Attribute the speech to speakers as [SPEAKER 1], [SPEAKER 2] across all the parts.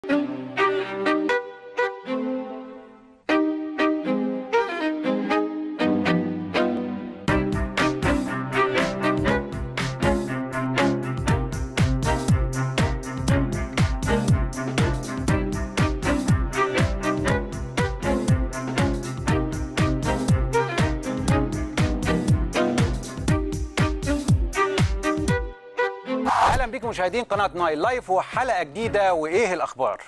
[SPEAKER 1] اهلا بكم مشاهدين قناه نايل لايف وحلقه جديده وايه الاخبار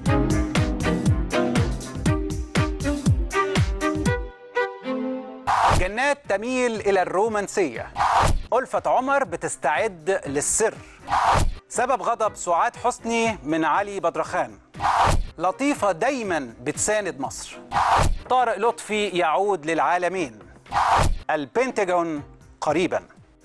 [SPEAKER 1] جنات تميل الى الرومانسيه ألفة عمر بتستعد للسر سبب غضب سعاد حسني من علي بدرخان لطيفة دايما بتساند مصر طارق لطفي يعود للعالمين البنتاجون قريباً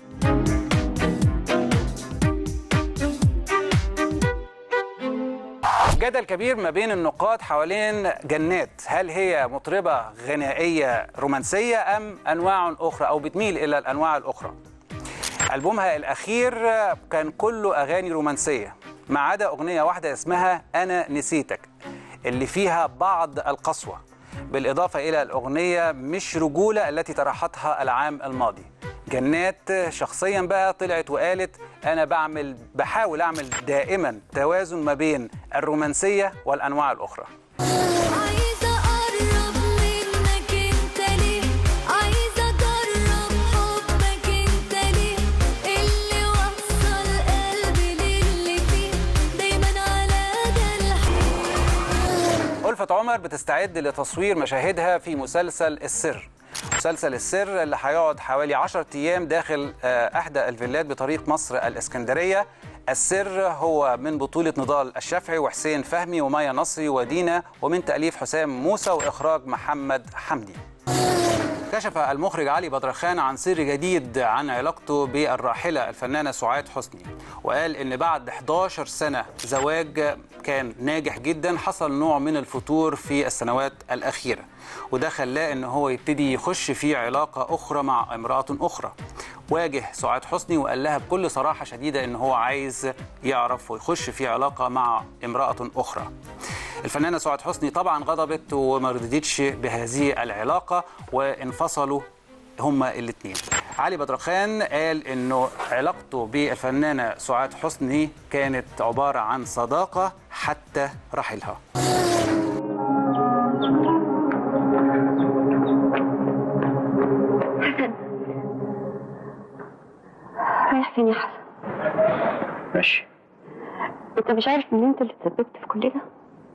[SPEAKER 1] جدل كبير ما بين النقاد حوالين جنات هل هي مطربة غنائية رومانسية أم أنواع أخرى أو بتميل إلى الأنواع الأخرى ألبومها الأخير كان كله أغاني رومانسية ما عدا أغنية واحدة اسمها أنا نسيتك اللي فيها بعض القسوة بالإضافة إلى الأغنية مش رجولة التي طرحتها العام الماضي جنات شخصيا بقى طلعت وقالت انا بعمل بحاول اعمل دائما توازن ما بين الرومانسيه والانواع الاخرى
[SPEAKER 2] عايزة أقرب منك أنت ليه عايزة أجرب حبك أنت ليه اللي وصل قلبي للي فيه دايما على ده الحال
[SPEAKER 1] ألفة عمر بتستعد لتصوير مشاهدها في مسلسل السر مسلسل السر اللي هيقعد حوالي 10 أيام داخل آه، إحدى الفيلات بطريق مصر الإسكندرية السر هو من بطولة نضال الشافعي وحسين فهمي ومايا نصري ودينا ومن تأليف حسام موسى وإخراج محمد حمدي كشف المخرج علي بدرخان عن سر جديد عن علاقته بالراحلة الفنانة سعاد حسني وقال إن بعد 11 سنة زواج كان ناجح جدا حصل نوع من الفتور في السنوات الأخيرة وده خلاه إن هو يبتدي يخش في علاقة أخرى مع امرأة أخرى واجه سعاد حسني وقال لها بكل صراحة شديدة إن هو عايز يعرف ويخش في علاقة مع امرأة أخرى الفنانة سعاد حسني طبعا غضبت وما رضيتش بهذه العلاقة وانفصلوا هما الاثنين علي بدرخان قال انه علاقته بالفنانة سعاد حسني كانت عبارة عن صداقة حتى رحلها
[SPEAKER 3] رايح فين يا حسن؟
[SPEAKER 4] ماشي
[SPEAKER 3] انت مش عارف ان انت اللي تسببت في كل ده؟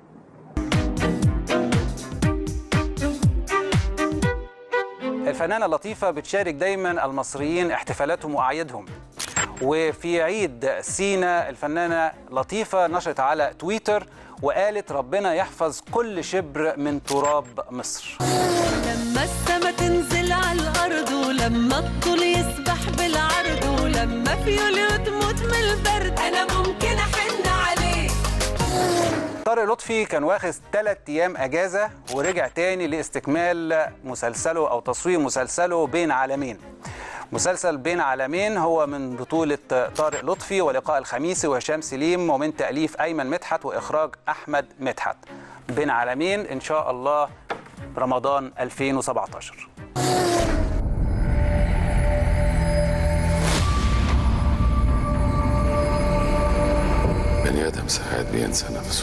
[SPEAKER 1] الفنانة لطيفة بتشارك دايما المصريين احتفالاتهم وأعيادهم وفي عيد سينا الفنانة لطيفة نشرت على تويتر وقالت ربنا يحفظ كل شبر من تراب مصر
[SPEAKER 2] لما السما تنزل على الأرض ولما الطول يسبح بالعرض ولما فيوليو تموت من البرد أنا ممكن أحن عليه
[SPEAKER 1] طارق لطفي كان واخد ثلاث ايام اجازه ورجع تاني لاستكمال مسلسله او تصوير مسلسله بين عالمين مسلسل بين عالمين هو من بطولة طارق لطفي ولقاء الخميسي وهشام سليم ومن تأليف أيمن مدحت وإخراج أحمد مدحت بين عالمين إن شاء الله رمضان 2017
[SPEAKER 5] بني آدم ساعات بينسى نفسه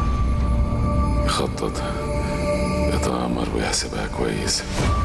[SPEAKER 5] يخطط يتآمر ويحسبها كويس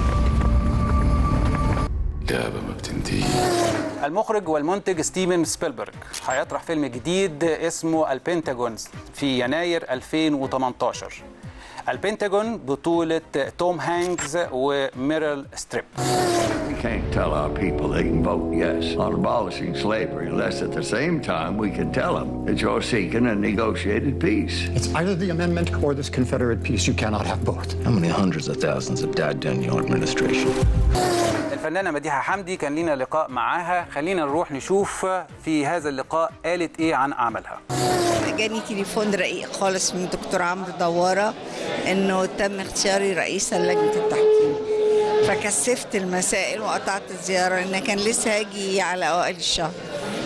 [SPEAKER 5] لعبة ما بتنتهي
[SPEAKER 1] المخرج والمنتج ستيفن سبيلبرج هيطرح فيلم جديد اسمه البنتاجونز في يناير 2018 البنتاجون بطولة توم هانكس وميريل ستريب
[SPEAKER 6] We can't tell our people they can vote yes on abolishing slavery unless at the same time we can tell them that you're seeking a negotiated peace.
[SPEAKER 7] It's either the amendment or this Confederate peace. You cannot have both.
[SPEAKER 8] How many hundreds of thousands have died during your administration?
[SPEAKER 1] الفنانة مديحة حمدي كان لينا لقاء معاها خلينا نروح نشوف في هذا اللقاء قالت ايه عن عملها
[SPEAKER 9] جاني تليفون رقيق خالص من دكتور عمرو دوارة انه تم اختياري رئيسا لجنة التحكيم فكثفت المسائل وقطعت الزيارة لان كان لسه هاجي على اوائل الشهر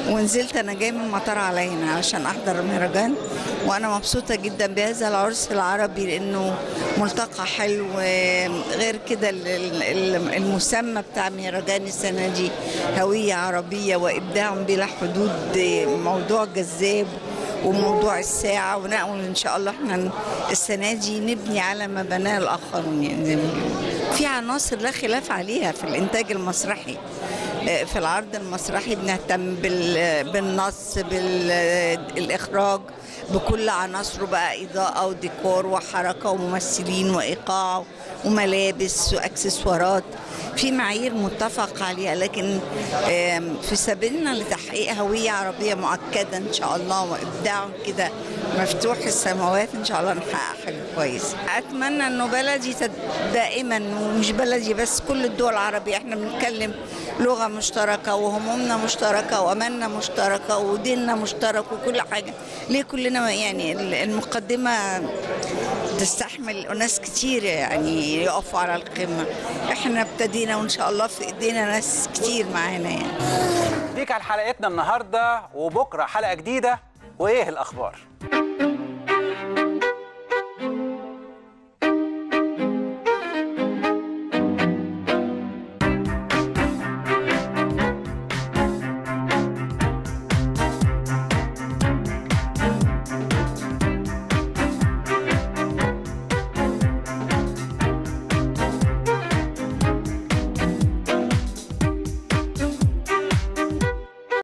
[SPEAKER 9] ونزلت انا جاي من المطار على هنا علشان احضر المهرجان وانا مبسوطه جدا بهذا العرس العربي لانه ملتقى حلو غير كده ال- ال- المسمى بتاع مهرجان السنه دي هويه عربيه وابداع بلا حدود موضوع جذاب وموضوع الساعة ونأمل إن شاء الله إحنا السنة دي نبني على ما بناه الآخرون يعني زي ما بيقولوا. في عناصر لا خلاف عليها في الإنتاج المسرحي آه، في العرض المسرحي بنهتم بال- بالنص بالإخراج بكل عناصره بقى إضاءة وديكور وحركة وممثلين وإيقاع وملابس وأكسسوارات في معايير متفق عليها لكن آم، في سبيلنا لتحقيق هوية عربية مؤكدة إن شاء الله وإبداع كده مفتوح السماوات إن شاء الله نحقق حاجة كويسة أتمنى إنه بلدي تد- دائما ومش بلدي بس كل الدول العربية إحنا بنتكلم لغة مشتركة وهمومنا مشتركة وأملنا مشتركة وديننا مشترك وكل حاجة ليه كلنا يعني المقدمة تستحمل ناس كتير يعني يقفوا على القمة احنا ابتدينا وان شاء الله في ايدينا ناس كتير معانا يعني
[SPEAKER 1] دي كانت حلقتنا النهارده وبكره حلقه جديده وايه الاخبار